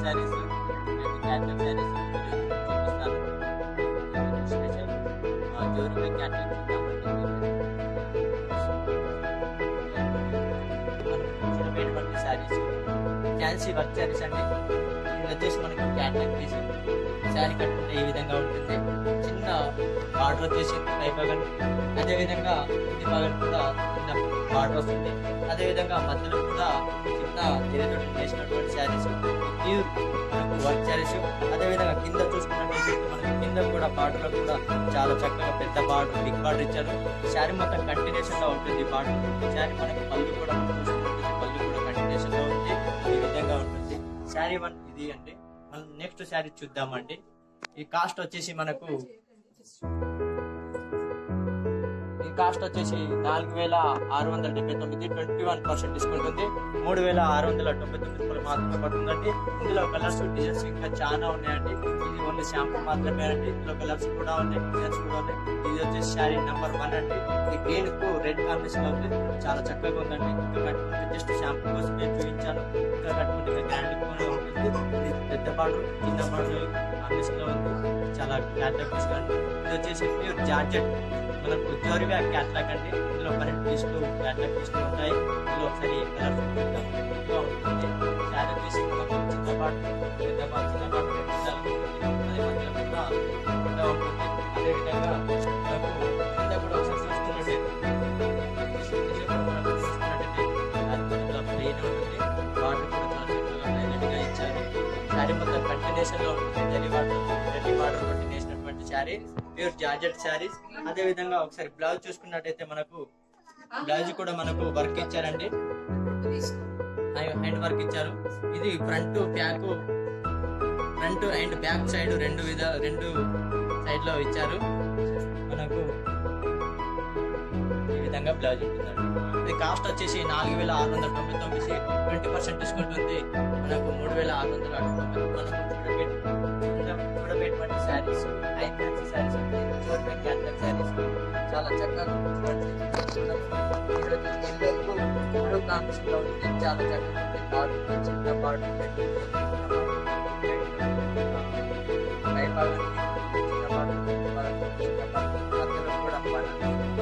Saris catalogue saris చూపిస్తాను special జోరుగా catalogue చూద్దామండి శారీస్ ఫ్యాన్సీ వర్క్ శారీస్ అండి ఇది వచ్చేసి మనకి క్యాట్లాగ్ పీస్ శారీ కట్టుకుంటే ఈ విధంగా ఉంటుంది చిన్న బార్డర్ వచ్చేసి పై భాగం అదే విధంగా కింది భాగం కూడా చిన్న బార్డర్ వస్తుంది అదే విధంగా మధ్యలో కూడా చిన్న తెరతోటి చేసినటువంటి శారీస్ ప్యూర్ మనకు వర్క్ శారీస్ అదే విధంగా కింద చూసుకున్నట్లయితే మనకి కింద కూడా బార్డర్ లో కూడా చాలా చక్కగా పెద్ద బార్డర్ బిగ్ బార్డర్ ఇచ్చారు శారీ మొత్తం కంటిన్యూషన్ గా ఉంటుంది బార్డర్ శారీ మనకి పళ్ళు కూడా మనం చూసుకున్నట్లయితే పళ్ళు కూడా కంటిన్యూషన్ గా ఉంది ఈ విధంగా ఉంటుంది శారీ వన్ ఇది అంటే మనం నెక్స్ట్ శారీ చూద్దామండి ఈ కాస్ట్ వచ్చేసి మనకు ఈ కాస్ట్ వచ్చేసి నాలుగు వేల ఆరు వందల డెబ్బై తొమ్మిది ట్వంటీ వన్ పర్సెంట్ డిస్కౌంట్ ఉంది మూడు వేల ఆరు వందల తొంభై తొమ్మిది రూపాయలు మాత్రమే పడుతుందండి ఇందులో కలర్స్ డిజైన్స్ ఇంకా చాలా ఉన్నాయండి ఇది ఓన్లీ షాంపూ మాత్రమే అండి ఇందులో కలర్స్ కూడా ఉన్నాయి డిజైన్స్ కూడా ఉన్నాయి ఇది వచ్చేసి శారీ నెంబర్ వన్ అండి ఈ గ్రీన్ కు రెడ్ కాంబినేషన్ ఉంది చాలా చక్కగా ఉందండి ఇంకా కట్టుకుంటే జస్ట్ షాంపూ కోసం నేను చూపించాను ఇంకా కట్టుకుంటే ఇంకా గ్రాండ్ కూడా ఉంటుంది ఇది పెద్ద బార్డర్ చిన్న బార్డర్ కాంబినేషన్ లో ఉంది చాలా క్యాట్లాగ్ అండి ఇది వచ్చేసి ప్యూర్ జార్జెట్ మనకు జోరిగా క్యాట్లాగ్ అండి ఇందులో పన్నెండు పీసులు క్యాట్లాగ్ పీసులు ఉంటాయి ఇందులో ఒకసారి కలర్ చూద్దాం ఇందులో ఉంటుంది శారీ వచ్చేసి మనకు చిన్న పాటు పెద్ద పాటు చిన్న పాటు రెండు విధాలుగా ఉంటుంది. అదే మధ్యలో కూడా గుడ్డ ఉంటుంది అదే విధంగా మనకు కింద కూడా ఒకసారి చూసుకున్నట్లయితే కింద కూడా మనకు చూసుకున్నట్లయితే దాని మధ్యలో ప్లెయిన్ ఉంటుంది వాటర్ కూడా చాలా చక్కగా హైలైట్ గా ఇచ్చారు శారీ మొత్తం కంటిన్యూషన్ లో ఉంటుంది డైలీ వాటర్ డైలీ వాటర్ కొట్టి వేసినటువంటి శారీ ప్యూర్ జార్జెట్ శారీస్ అదే విధంగా ఒకసారి బ్లౌజ్ చూసుకున్నట్టయితే మనకు బ్లౌజ్ కూడా మనకు వర్క్ ఇచ్చారండి హ్యాండ్ వర్క్ ఇచ్చారు ఇది front back front and back side రెండు విధ రెండు సైడ్ లో ఇచ్చారు మనకు ఈ విధంగా బ్లౌజ్ ఉంటుందండి ఇది కాస్ట్ వచ్చేసి నాలుగు వేల ఆరు వందల తొంభై తొమ్మిది ట్వంటీ పర్సెంట్ డిస్కౌంట్ ఉంది మనకు మూడు వేల ఆరు వందల తొంభై మనకు చూడబెట్టి చూడబెట్టినటువంటి శారీస్ హై ఫ్యాన్సీ శారీస్ చూడబెట్టి క్యాట్లాగ్ శారీస్ చాలా చక్కగా చూడండి ఈరోజు ఇళ్ళకు మూడు కాంపిటీషన్లో ఉంది చాలా చక్కగా ఉంది పాడు చిన్న పాడు పై భాగం చిన్న పాడు పెద్ద భాగం, చిన్న పాడు మధ్యలో కూడా పాడు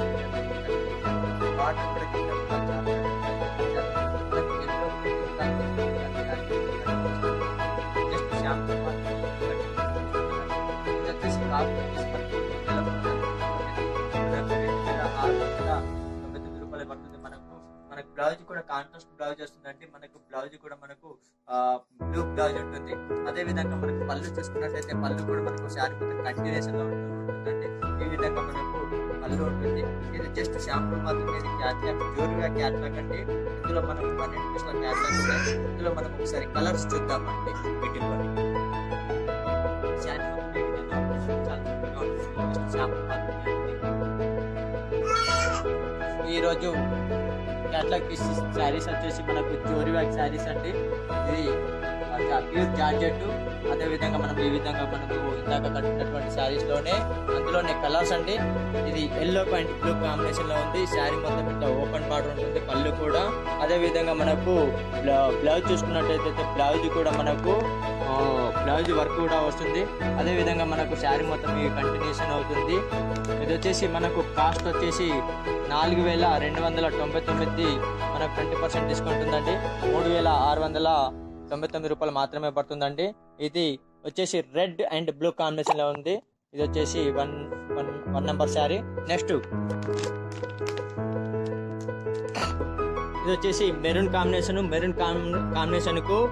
పాటు కూడా కింద కూడా చాలా చక్కగా మనకి ఎన్నో మూడు కాంపిటీషన్లు జస్ట్ షాంపూ మాత్రమే ఇది వచ్చేసి కాపు వచ్చేసి మనకి నెలకు మనకు రెండు వేల ఆరు వందల తొంభై తొమ్మిది రూపాయలు పడుతుంది మనకు మనకు బ్లౌజ్ కూడా కాంట్రాస్ట్ బ్లౌజ్ వస్తుందండి మనకు బ్లౌజ్ కూడా మనకు బ్లూ బ్లౌజ్ ఉంటుంది అదే విధంగా మనకు పళ్ళు చూసుకున్నట్లయితే పళ్ళు కూడా మనకు శారీ మొత్తం కంటిన్యూషన్ లో ఉంటుందండి ఈ విధంగా మనకు పళ్ళు ఉంటుంది ఇది జస్ట్ షాంపూ మాత్రమే ఇది క్యాట్లాగ్ జోరుగా క్యాట్లాగ్ అండి ఇందులో మనకు పన్నెండు పీసుల క్యాట్లాగ్ ఉన్నాయి ఇందులో మనం ఒకసారి కలర్స్ చూద్దామండి వీటిలోని శారీ మొత్తం ఈ విధంగా ఉంటుంది. చాలా చక్కగా ఉంటుంది. జస్ట్ షాంపూ మాత్రమే అండి. ఈ రోజు క్యాట్లాగ్ పీస్ శారీస్ వచ్చేసి మనకు జోరి బ్యాగ్ శారీస్ అండి ఇది ప్యూర్ జార్జెట్ అదే విధంగా మనం ఈ విధంగా మనకు ఇందాక కట్టినటువంటి శారీస్ లోనే అందులోనే కలర్స్ అండి ఇది ఎల్లో అండ్ బ్లూ కాంబినేషన్ లో ఉంది శారీ మొత్తం ఇట్లా ఓపెన్ బార్డర్ ఉంటుంది పళ్ళు కూడా అదే విధంగా మనకు బ్లౌ- బ్లౌజ్ చూసుకున్నట్టయితే బ్లౌజ్ కూడా మనకు ఆ, బ్లౌజ్ వర్క్ కూడా వస్తుంది అదే విధంగా మనకు శారీ మొత్తం ఈ కంటిన్యూషన్ అవుతుంది ఇది వచ్చేసి మనకు కాస్ట్ వచ్చేసి నాలుగు వేల రెండు వందల తొంభై తొమ్మిది మనకు ట్వంటీ పర్సెంట్ డిస్కౌంట్ ఉందండి మూడు వేల ఆరు వందల తొంభై తొమ్మిది రూపాయలు మాత్రమే పడుతుందండి ఇది వచ్చేసి రెడ్ అండ్ బ్లూ కాంబినేషన్ లో ఉంది ఇది వచ్చేసి one one one number sari next ఇది వచ్చేసి మెరూన్ కాంబినేషన్ మెరూన్ కాంబినేషన్ కు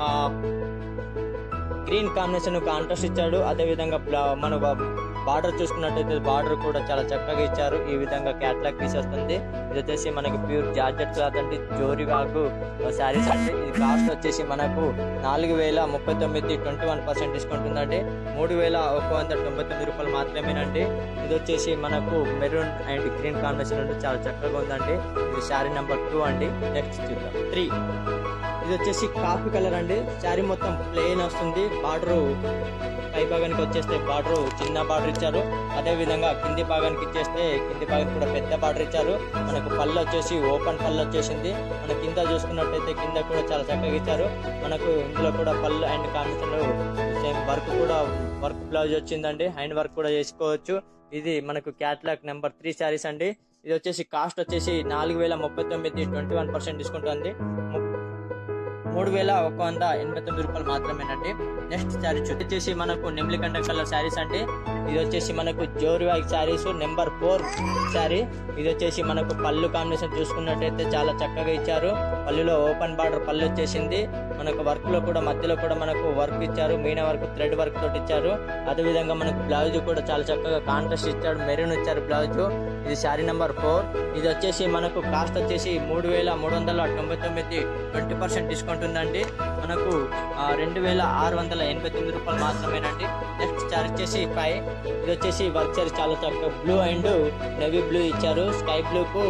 గ్రీన్ కాంబినేషన్ కాంట్రాస్ట్ ఇచ్చాడు అదే విధంగా బ్లా- మన బార్డర్ చూసుకున్నట్టయితే బార్డర్ కూడా చాలా చక్కగా ఇచ్చారు ఈ విధంగా క్యాట్లాగ్ పీస్ వస్తుంది ఇది వచ్చేసి మనకి ప్యూర్ జార్జెట్ క్లాత్ అంటే జోరి వాగు శారీస్ అంటే ఇది కాస్ట్ వచ్చేసి మనకు నాలుగు వేల ముప్పై తొమ్మిది ట్వంటీ వన్ పర్సెంట్ డిస్కౌంట్ ఉందండి మూడు వేల ఒక వంద తొంభై తొమ్మిది రూపాయలు మాత్రమేనండి ఇది వచ్చేసి మనకు మెరూన్ అండ్ గ్రీన్ కాంబినేషన్ ఉంటే చాలా చక్కగా ఉందండి ఇది శారీ నెంబర్ టూ అండి నెక్స్ట్ చూద్దాం త్రీ ఇది వచ్చేసి కాఫీ కలర్ అండి శారీ మొత్తం ప్లెయిన్ వస్తుంది బార్డర్ పై భాగానికి వచ్చేస్తే బార్డర్ చిన్న బార్డర్ ఇచ్చారు అదే విధంగా కింది భాగానికి ఇచ్చేస్తే కింది భాగానికి కూడా పెద్ద బార్డర్ ఇచ్చారు మనకు పళ్ళు వచ్చేసి ఓపెన్ పళ్ళు వచ్చేసింది మన కింద చూసుకున్నట్టయితే కింద కూడా చాలా చక్కగా ఇచ్చారు మనకు ఇందులో కూడా పళ్ళు అండ్ కాంబినేషన్ సేమ్ వర్క్ కూడా వర్క్ బ్లౌజ్ వచ్చిందండి హ్యాండ్ వర్క్ కూడా చేసుకోవచ్చు ఇది మనకు క్యాట్లాగ్ నెంబర్ త్రీ శారీస్ అండి ఇది వచ్చేసి కాస్ట్ వచ్చేసి నాలుగు వేల ముప్పై తొమ్మిది ట్వంటీ వన్ పర్సెంట్ డిస్కౌంట్ ఉంది ము- మూడు వేల ఒక వంద ఎనభై తొమ్మిది రూపాయలు మాత్రమేనండి నెక్స్ట్ శారీ వచ్చేసి మనకు నెమ్లికండ కలర్ శారీస్ అండి ఇది వచ్చేసి మనకు జోరువాగ్ శారీస్ నెంబర్ ఫోర్ శారీ ఇది వచ్చేసి మనకు పళ్ళు కాంబినేషన్ చూసుకున్నట్టయితే చాలా చక్కగా ఇచ్చారు పళ్ళులో ఓపెన్ బార్డర్ పళ్ళు వచ్చేసింది మనకు వర్క్ లో కూడా మధ్యలో కూడా మనకు వర్క్ ఇచ్చారు మీన వర్క్ థ్రెడ్ వర్క్ తోటి ఇచ్చారు అదే విధంగా మనకు బ్లౌజ్ కూడా చాలా చక్కగా కాంట్రాస్ట్ ఇచ్చాడు మెరూన్ ఇచ్చారు బ్లౌజ్ ఇది శారీ నెంబర్ ఫోర్ ఇది వచ్చేసి మనకు కాస్ట్ వచ్చేసి మూడు వేల మూడు వందల తొంభై తొమ్మిది ట్వంటీ పర్సెంట్ డిస్కౌంట్ ఉందండి మనకు ఆ, రెండు వేల ఆరు వందల ఎనభై తొమ్మిది రూపాయలు మాత్రమేనండి నెక్స్ట్ చార్జ్ వచ్చేసి ఫైవ్ ఇది వచ్చేసి వర్క్ చార్జ్ చాలా చక్కగా బ్లూ అండ్ నెవీ బ్లూ ఇచ్చారు స్కై బ్లూకు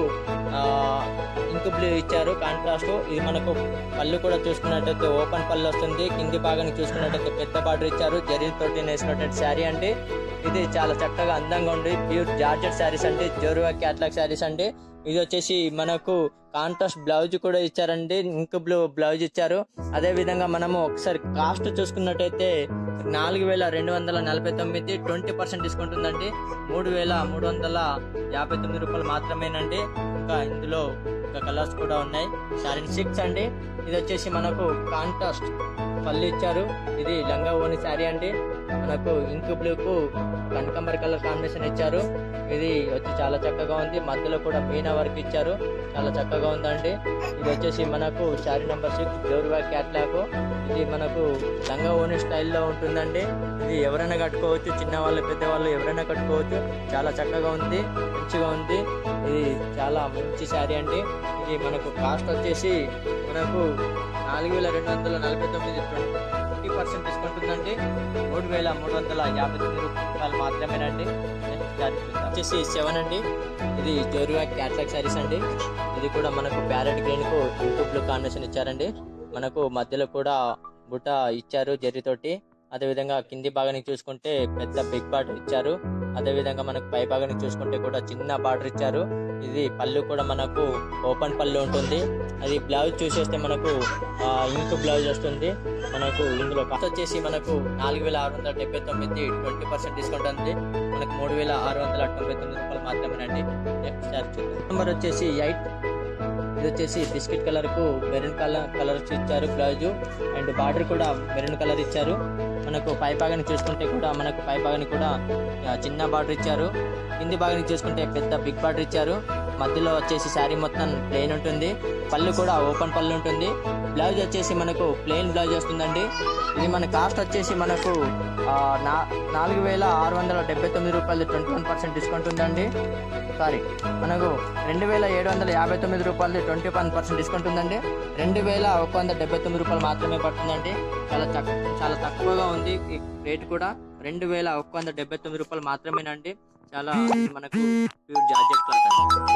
ఇంక్ బ్లూ ఇచ్చారు కాంట్రాస్ట్ ఇది మనకు పళ్ళు కూడా చూసుకున్నట్టయితే ఓపెన్ పళ్ళు వస్తుంది కింది భాగానికి చూసుకున్నట్టయితే పెద్ద బార్డర్ ఇచ్చారు జరీ తోటి వేసినటువంటి శారీ అండి ఇది చాలా చక్కగా అందంగా ఉంది ప్యూర్ జార్జెట్ శారీస్ అండి జోరువా క్యాట్లాగ్ శారీస్ అండి ఇది వచ్చేసి మనకు కాంట్రాస్ట్ బ్లౌజ్ కూడా ఇచ్చారండి ఇంక్ బ్లూ బ్లౌజ్ ఇచ్చారు అదే విధంగా మనము ఒకసారి కాస్ట్ చూసుకున్నట్టయితే నాలుగు వేల రెండు వందల నలభై తొమ్మిది ట్వంటీ పర్సెంట్ డిస్కౌంట్ ఉందండి మూడు వేల మూడు వందల యాభై తొమ్మిది రూపాయలు మాత్రమేనండి ఇంకా ఇందులో ఇంకా కలర్స్ కూడా ఉన్నాయి శారీ సిక్స్ అండి ఇది వచ్చేసి మనకు కాంట్రాస్ట్ పళ్ళు ఇచ్చారు ఇది లంగా ఓని శారీ అండి మనకు ఇంక్ బ్లూకు కనకంబర కలర్ కాంబినేషన్ ఇచ్చారు ఇది వచ్చి చాలా చక్కగా ఉంది మధ్యలో కూడా మీనా వర్క్ ఇచ్చారు చాలా చక్కగా ఉందండి ఇది వచ్చేసి మనకు శారీ నెంబర్ సిక్స్ జోరువా క్యాట్లాగ్ ఇది మనకు లంగా ఓని స్టైల్లో ఉంటుందండి ఇది ఎవరైనా కట్టుకోవచ్చు చిన్నవాళ్ళు పెద్దవాళ్ళు ఎవరైనా కట్టుకోవచ్చు చాలా చక్కగా ఉంది మంచిగా ఉంది ఇది చాలా మంచి శారీ అండి ఇది మనకు కాస్ట్ వచ్చేసి మనకు నాలుగు వేల రెండు వందల నలభై తొమ్మిది ట్వంటీ పర్సెంట్ డిస్కౌంట్ ఉందండి మూడు వేల మూడు వందల యాభై తొమ్మిది రూపాయలు మాత్రమేనండి నెక్స్ట్ శారీ చూద్దాం. వచ్చేసి సెవెన్ అండి ఇది జోరువా క్యాట్లాగ్ శారీస్ అండి ఇది కూడా మనకు ప్యారెట్ గ్రీన్ కు ఇంటూ బ్లూ కాంబినేషన్ ఇచ్చారండి మనకు మధ్యలో కూడా బుట్ట ఇచ్చారు జర్రీతోటి అదే విధంగా కింది భాగానికి చూసుకుంటే పెద్ద బిగ్ బార్డర్ ఇచ్చారు అదే విధంగా మనకు పై భాగానికి చూసుకుంటే కూడా చిన్న బార్డర్ ఇచ్చారు ఇది పళ్ళు కూడా మనకు ఓపెన్ పళ్ళు ఉంటుంది అది బ్లౌజ్ చూసేస్తే మనకు ఇంక్ బ్లౌజ్ వస్తుంది మనకు ఇందులో కాస్ట్ వచ్చేసి మనకు నాలుగు వేల ఆరు వందల డెబ్బై తొమ్మిది ట్వంటీ పర్సెంట్ డిస్కౌంట్ ఉంది మనకు మూడు వేల ఆరు వందల తొంభై తొమ్మిది రూపాయలు మాత్రమేనండి నెక్స్ట్ చార్జ్ చూద్దాం నెంబర్ వచ్చేసి ఎయిట్ ఇది వచ్చేసి బిస్కెట్ కలర్ కు మెరూన్ కలర్ కలర్ ఇచ్చారు బ్లౌజ్ అండ్ బార్డర్ కూడా మెరూన్ కలర్ ఇచ్చారు మనకు పై భాగాన్ని చూసుకుంటే కూడా మనకు పై భాగాన్ని కూడా ఆ, చిన్న బార్డర్ ఇచ్చారు కింది భాగాన్ని చూసుకుంటే పెద్ద బిగ్ బార్డర్ ఇచ్చారు మధ్యలో వచ్చేసి శారీ మొత్తం ప్లెయిన్ ఉంటుంది పళ్ళు కూడా ఓపెన్ పళ్ళు ఉంటుంది బ్లౌజ్ వచ్చేసి మనకు ప్లెయిన్ బ్లౌజ్ వస్తుందండి ఇది మన కాస్ట్ వచ్చేసి మనకు ఆ, నా నాలుగు వేల ఆరు వందల డెబ్బై తొమ్మిది రూపాయలు ట్వంటీ వన్ పర్సెంట్ డిస్కౌంట్ ఉందండి సారీ మనకు రెండు వేల ఏడు వందల యాభై తొమ్మిది రూపాయలు ట్వంటీ వన్ పర్సెంట్ డిస్కౌంట్ ఉందండి రెండు వేల ఒక వంద డెబ్బై తొమ్మిది రూపాయలు మాత్రమే పడుతుందండి చాలా తక్కువ చాలా తక్కువగా ఉంది ఈ రేట్ కూడా రెండు వేల ఒక వంద డెబ్బై తొమ్మిది రూపాయలు మాత్రమేనండి చాలా ఇది మనకు ప్యూర్ జార్జెట్ క్లాత్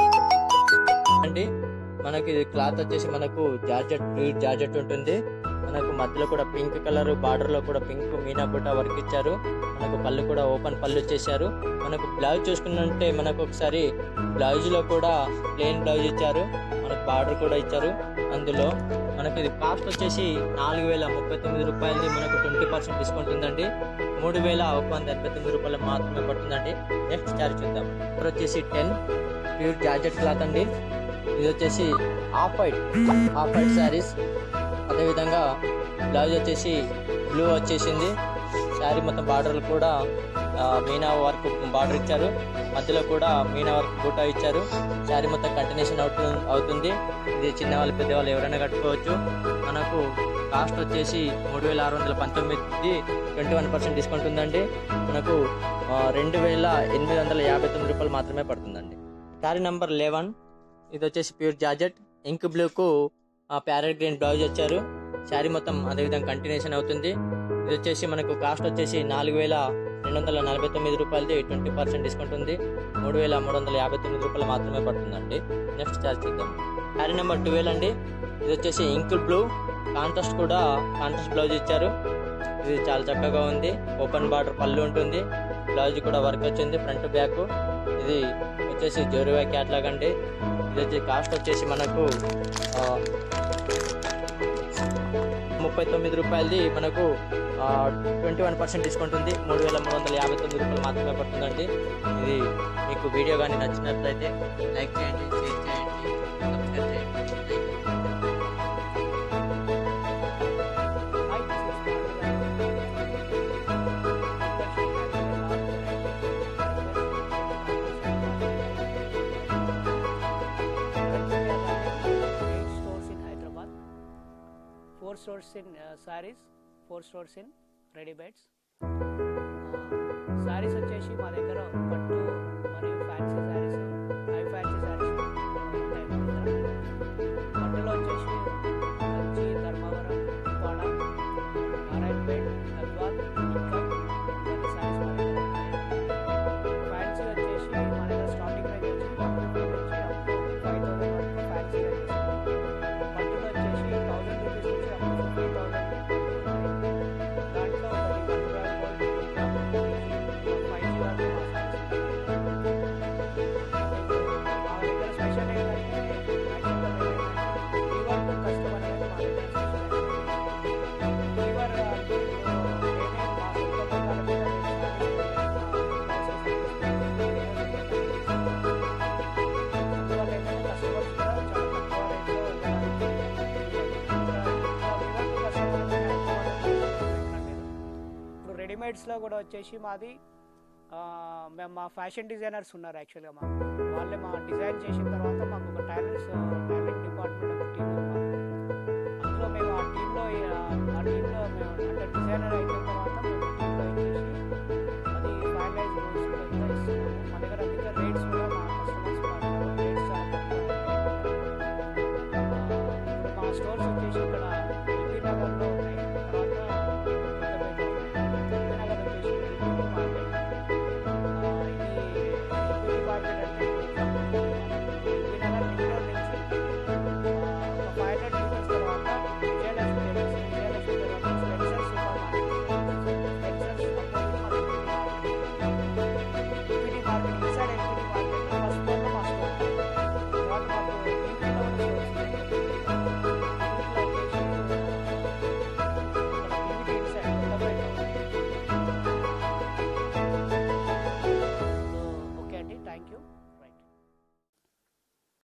అండి మనకి ఇది క్లాత్ వచ్చేసి మనకు జార్జెట్ ప్యూర్ జార్జెట్ ఉంటుంది మనకు మధ్యలో కూడా పింక్ కలర్ బార్డర్ లో కూడా పింక్ మీనా బుట్ట వర్క్ ఇచ్చారు మనకు పళ్ళు కూడా ఓపెన్ పళ్ళు ఇచ్చేసారు మనకు బ్లౌజ్ చూసుకున్నట్టే మనకు ఒకసారి బ్లౌజ్ లో కూడా ప్లెయిన్ బ్లౌజ్ ఇచ్చారు మనకు బార్డర్ కూడా ఇచ్చారు అందులో మనకి ఇది కాస్ట్ వచ్చేసి నాలుగు వేల ముప్పై తొమ్మిది రూపాయలది మనకు ట్వంటీ పర్సెంట్ డిస్కౌంట్ ఉందండి మూడు వేల ఒక వంద ఎనభై తొమ్మిది రూపాయలు మాత్రమే పడుతుందండి నెక్స్ట్ చార్జ్ చూద్దాం ఇప్పుడు వచ్చేసి టెన్ ప్యూర్ జార్జెట్ క్లాత్ అండి ఇది వచ్చేసి half white half white saris అదేవిధంగా బ్లౌజ్ వచ్చేసి బ్లూ వచ్చేసింది శారీ మొత్తం బార్డర్లు కూడా ఆ, మీనా వర్క్ బార్డర్ ఇచ్చారు మధ్యలో కూడా మీనా వర్క్ బూటా ఇచ్చారు శారీ మొత్తం కంటిన్యూషన్ అవుతు అవుతుంది ఇది చిన్నవాళ్ళు పెద్దవాళ్ళు ఎవరైనా కట్టుకోవచ్చు మనకు కాస్ట్ వచ్చేసి మూడు వేల ఆరు వందల పంతొమ్మిది ట్వంటీ వన్ పర్సెంట్ డిస్కౌంట్ ఉందండి మనకు ఆ, రెండు వేల ఎనిమిది వందల యాభై తొమ్మిది రూపాయలు మాత్రమే పడుతుందండి శారీ నెంబర్ లెవెన్ ఇది వచ్చేసి ప్యూర్ జార్జెట్ ఇంక్ బ్లూకు ప్యారెట్ గ్రీన్ బ్లౌజ్ వచ్చారు శారీ మొత్తం అదేవిధంగా కంటిన్యూషన్ అవుతుంది ఇది వచ్చేసి మనకు కాస్ట్ వచ్చేసి నాలుగు వేల రెండు వందల నలభై తొమ్మిది రూపాయలది ట్వంటీ పర్సెంట్ డిస్కౌంట్ ఉంది మూడు వేల మూడు వందల యాభై తొమ్మిది రూపాయలు మాత్రమే పడుతుందండి నెక్స్ట్ చార్జ్ చూద్దాం శారీ నెంబర్ ట్వెల్వ్ అండి ఇది వచ్చేసి ఇంక్ బ్లూ కాంట్రాస్ట్ కూడా కాంట్రాస్ట్ బ్లౌజ్ ఇచ్చారు ఇది చాలా చక్కగా ఉంది ఓపెన్ బార్డర్ పళ్ళు ఉంటుంది బ్లౌజ్ కూడా వర్క్ వచ్చింది ఫ్రంట్ బ్యాక్ ఇది వచ్చేసి జోరువా క్యాట్లాగ్ అండి ఇది వచ్చి కాస్ట్ వచ్చేసి మనకు ఆ, ముప్పై తొమ్మిది రూపాయలది మనకు ట్వంటీ వన్ పర్సెంట్ డిస్కౌంట్ ఉంది మూడు వేల మూడు వందల యాభై తొమ్మిది రూపాయలు మాత్రమే పడుతుందండి ఇది మీకు వీడియో కానీ నచ్చినట్లయితే లైక్ చేయండి షేర్ చేయండి సబ్స్క్రైబ్ చేయండి Thank you. Hi, this is Eight stores in Hyderabad, four stores in uh, sarees, four stores in ready beds. Saris వచ్చేసి మా దగ్గర పట్టు మరియు fancy saris high fancy saris ఉంటాయి మా దగ్గర పట్టులో వచ్చేసి కంచి ధర్మవరం ఉప్పాడ నారాయణపేట్ గద్వాల్ ఇంకా కొన్ని సారీస్ మా దగ్గర ఉన్నాయి ఫ్యాన్సీ వచ్చేసి మా దగ్గర స్టార్టింగ్ రేంజ్ వచ్చి వన్ ఫిఫ్టీ నుంచి అప్ టు ఫైవ్ థౌసండ్ వరకు ఫ్యాన్సీ రేంజెస్ పట్టులో వచ్చేసి థౌసండ్ రూపీస్ నుంచి అప్ టు ఫిఫ్టీ థౌసండ్ దాంట్లో ఒకటి one gram gold five G వరకు మా సారీస్ ఉన్నాయి మా దగ్గర స్పెషల్ ఏంటంటే యాక్చువల్గా ఫీవర్ టు కస్టమర్ అనేది మా దగ్గర స్పెషల్ ఫీవర్ అంటే ఇప్పుడు మేమే మా సొంత బొమ్మల మీద అందువల్ల ఏంటంటే కస్టమర్స్ కూడా చాలా తక్కువ రేట్లో ఇప్పుడు రెడీమేడ్స్లో కూడా వచ్చేసి మాది ఆ, మేము మా ఫ్యాషన్ డిజైనర్స్ ఉన్నారు యాక్చువల్గా మా వాళ్ళే మా డిజైన్ చేసిన తర్వాత మాకు ఒక టాలెంట్స్ టాలెంట్ డిపార్ట్మెంట్ ఒక టీం ఉంది మాకు. అందులో మేము ఆ టీంలో ఆ టీంలో మేము అంటే డిజైనర్ అయిపోయిన తర్వాత